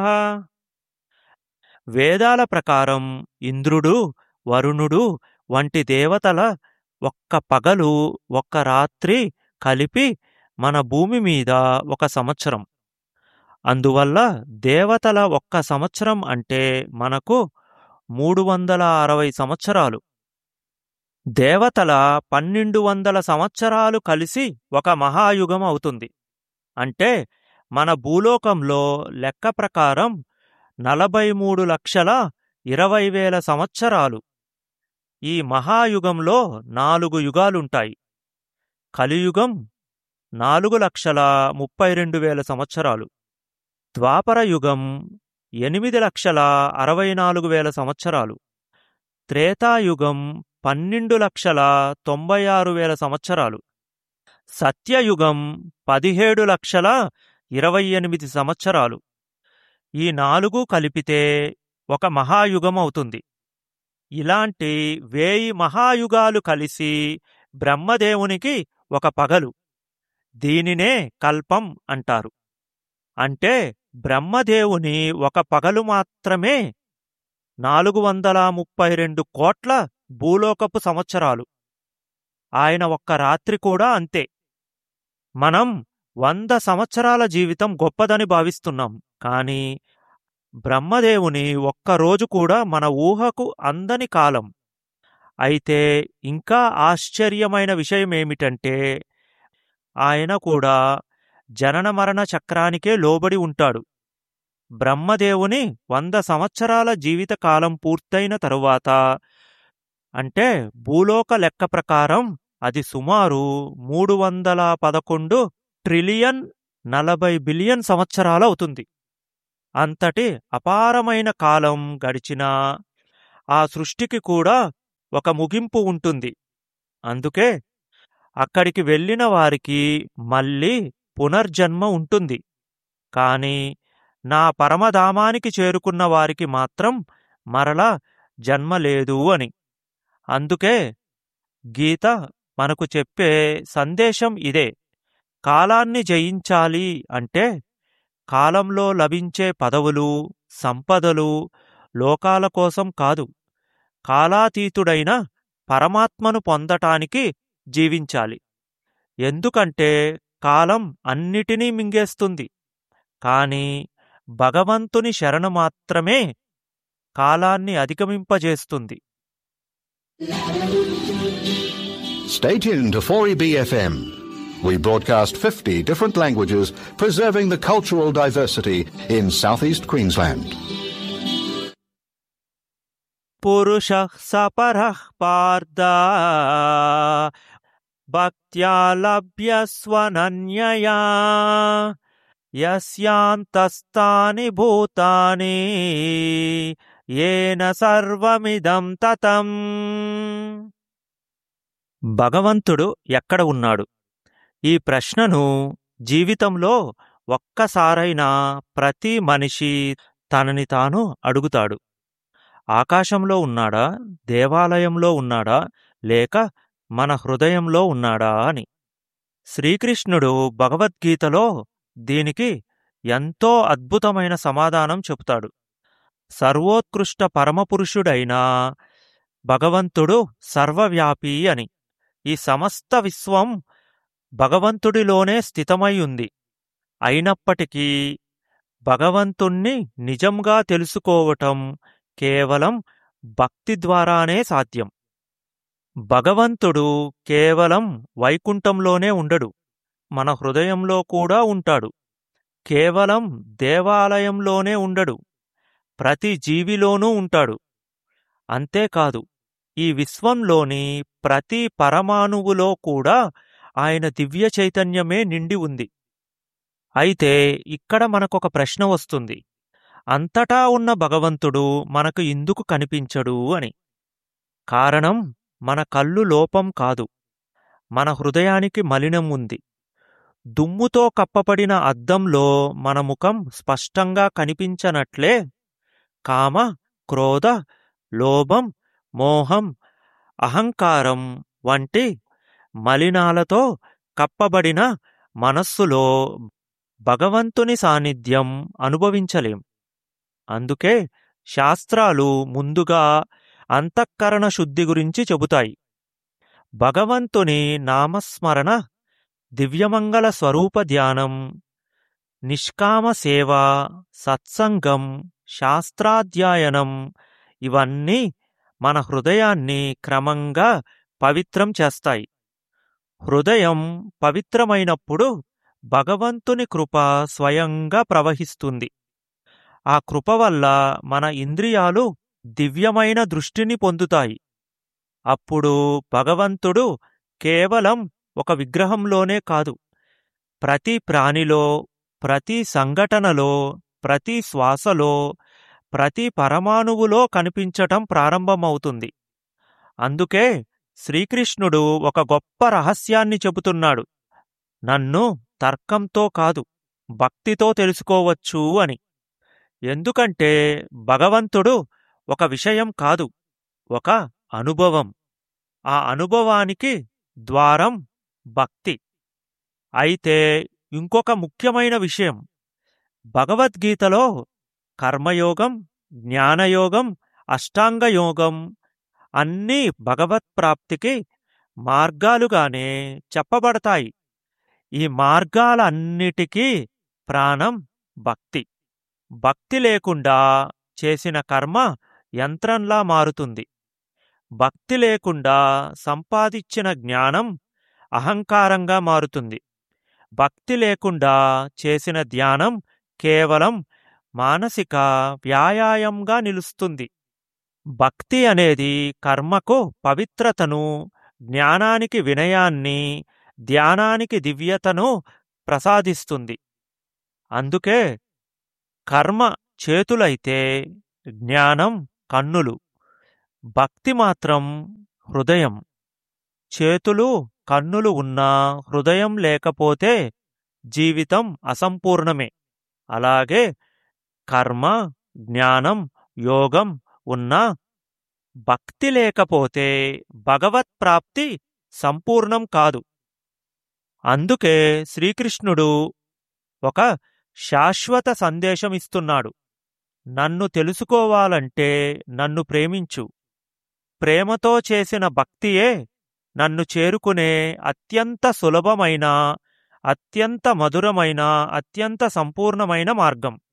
వేదాల ప్రకారం ఇంద్రుడు వరుణుడు వంటి దేవతల ఒక్క పగలు ఒక్క రాత్రి కలిపి మన భూమి మీద ఒక సంవత్సరం అందువల్ల దేవతల ఒక్క సంవత్సరం అంటే మనకు మూడు వందల అరవై సంవత్సరాలు దేవతల పన్నెండు వందల సంవత్సరాలు కలిసి ఒక మహాయుగం అవుతుంది అంటే మన భూలోకంలో లెక్క ప్రకారం నలభై మూడు లక్షల ఇరవై వేల సంవత్సరాలు ఈ మహాయుగంలో నాలుగు యుగాలుంటాయి కలియుగం నాలుగు లక్షల ముప్పై రెండు వేల సంవత్సరాలు ద్వాపర యుగం ఎనిమిది లక్షల అరవై నాలుగు వేల సంవత్సరాలు త్రేతాయుగం పన్నెండు లక్షల తొంభై ఆరు వేల సంవత్సరాలు సత్యయుగం పదిహేడు లక్షల ఇరవై ఎనిమిది సంవత్సరాలు ఈ నాలుగు కలిపితే ఒక మహాయుగం అవుతుంది ఇలాంటి వేయి మహాయుగాలు కలిసి బ్రహ్మదేవునికి ఒక పగలు దీనినే కల్పం అంటారు అంటే బ్రహ్మదేవుని ఒక పగలు మాత్రమే నాలుగు వందల ముప్పై రెండు కోట్ల భూలోకపు సంవత్సరాలు ఆయన ఒక్క రాత్రి కూడా అంతే మనం వంద సంవత్సరాల జీవితం గొప్పదని భావిస్తున్నాం కాని బ్రహ్మదేవుని ఒక్కరోజు కూడా మన ఊహకు అందని కాలం అయితే ఇంకా ఆశ్చర్యమైన విషయమేమిటంటే ఆయన కూడా జనన మరణ చక్రానికే లోబడి ఉంటాడు బ్రహ్మదేవుని వంద సంవత్సరాల జీవితకాలం పూర్తయిన తరువాత అంటే భూలోక లెక్క ప్రకారం అది సుమారు మూడు వందల పదకొండు ట్రిలియన్ నలభై బిలియన్ సంవత్సరాలవుతుంది అంతటి అపారమైన కాలం గడిచినా ఆ సృష్టికి కూడా ఒక ముగింపు ఉంటుంది అందుకే అక్కడికి వెళ్ళిన వారికి మళ్ళీ పునర్జన్మ ఉంటుంది కాని నా పరమధామానికి చేరుకున్న వారికి మాత్రం మరలా జన్మ లేదు అని అందుకే గీత మనకు చెప్పే సందేశం ఇదే కాలాన్ని జయించాలి అంటే కాలంలో లభించే పదవులు సంపదలు లోకాల కోసం కాదు కాలాతీతుడైన పరమాత్మను పొందటానికి జీవించాలి ఎందుకంటే కాలం అన్నిటినీ మింగేస్తుంది కాని భగవంతుని శరణు మాత్రమే కాలాన్ని అధిగమింపజేస్తుంది Stay tuned to 4EBFM. We broadcast 50 different languages, preserving the cultural diversity in southeast Queensland. పురుష సపరః పార్థ భక్త్యా లభ్యస్వనన్యయా యస్యాంతస్తాని భూతాని ఏన సర్వమిదం తతం భగవంతుడు ఎక్కడ ఉన్నాడు ఈ ప్రశ్నను జీవితంలో ఒక్కసారైనా ప్రతి మనిషి తనని తాను అడుగుతాడు ఆకాశంలో ఉన్నాడా దేవాలయంలో ఉన్నాడా లేక మన హృదయంలో ఉన్నాడా అని శ్రీకృష్ణుడు భగవద్గీతలో దీనికి ఎంతో అద్భుతమైన సమాధానం చెబుతాడు సర్వోత్కృష్ట పరమపురుషుడైన భగవంతుడు సర్వవ్యాపి అని ఈ సమస్త విశ్వం భగవంతుడిలోనే స్థితమై ఉంది అయినప్పటికీ భగవంతుణ్ణి నిజంగా తెలుసుకోవటం కేవలం భక్తి ద్వారానే సాధ్యం భగవంతుడు కేవలం వైకుంఠంలోనే ఉండడు మన హృదయంలో కూడా ఉంటాడు కేవలం దేవాలయంలోనే ఉండడు ప్రతి జీవిలోనూ ఉంటాడు అంతేకాదు ఈ విశ్వంలోని ప్రతి పరమాణువులో కూడా ఆయన దివ్య చైతన్యమే నిండి ఉంది అయితే ఇక్కడ మనకొక ప్రశ్న వస్తుంది అంతటా ఉన్న భగవంతుడు మనకు ఎందుకు కనిపించడు అని కారణం మన కళ్ళు లోపం కాదు మన హృదయానికి మలినం ఉంది దుమ్ముతో కప్పబడిన అద్దంలో మన ముఖం స్పష్టంగా కనిపించనట్లే కామ క్రోధ లోభం మోహం అహంకారం వంటి మలినాలతో కప్పబడిన మనస్సులో భగవంతుని సాన్నిధ్యం అనుభవించలేం అందుకే శాస్త్రాలు ముందుగా అంతఃకరణ శుద్ధి గురించి చెబుతాయి భగవంతుని నామస్మరణ దివ్యమంగళ స్వరూప ధ్యానం నిష్కామ సేవ సత్సంగం శాస్త్రాధ్యయనం ఇవన్నీ మన హృదయాన్ని క్రమంగా పవిత్రం చేస్తాయి హృదయం పవిత్రమైనప్పుడు భగవంతుని కృప స్వయంగా ప్రవహిస్తుంది ఆ కృప వల్ల మన ఇంద్రియాలు దివ్యమైన దృష్టిని పొందుతాయి అప్పుడు భగవంతుడు కేవలం ఒక విగ్రహంలోనే కాదు ప్రతి ప్రాణిలో ప్రతి సంఘటనలో ప్రతి శ్వాసలో ప్రతి పరమాణువులో కనిపించటం ప్రారంభమవుతుంది అందుకే శ్రీకృష్ణుడు ఒక గొప్ప రహస్యాన్ని చెబుతున్నాడు నన్ను తర్కంతో కాదు భక్తితో తెలుసుకోవచ్చు అని ఎందుకంటే భగవంతుడు ఒక విషయం కాదు ఒక అనుభవం ఆ అనుభవానికి ద్వారం భక్తి అయితే ఇంకొక ముఖ్యమైన విషయం భగవద్గీతలో కర్మయోగం జ్ఞానయోగం అష్టాంగయోగం అన్నీ భగవత్ప్రాప్తికి మార్గాలుగానే చెప్పబడతాయి ఈ మార్గాలన్నిటికీ ప్రాణం భక్తి భక్తి లేకుండా చేసిన కర్మ యంత్రంలా మారుతుంది భక్తి లేకుండా సంపాదించిన జ్ఞానం అహంకారంగా మారుతుంది భక్తి లేకుండా చేసిన ధ్యానం కేవలం మానసిక వ్యాయామంగా నిలుస్తుంది భక్తి అనేది కర్మకు పవిత్రతను జ్ఞానానికి వినయాన్ని ధ్యానానికి దివ్యతను ప్రసాదిస్తుంది అందుకే కర్మ చేతులైతే జ్ఞానం కన్నులు భక్తి మాత్రం హృదయం చేతులు కన్నులు ఉన్నా హృదయం లేకపోతే జీవితం అసంపూర్ణమే అలాగే కర్మ జ్ఞానం యోగం ఉన్నా భక్తి లేకపోతే భగవత్ప్రాప్తి సంపూర్ణం కాదు అందుకే శ్రీకృష్ణుడు ఒక శాశ్వత సందేశమిస్తున్నాడు నన్ను తెలుసుకోవాలంటే నన్ను ప్రేమించు ప్రేమతో చేసిన భక్తియే నన్ను చేరుకునే అత్యంత సులభమైన అత్యంత మధురమైన అత్యంత సంపూర్ణమైన మార్గం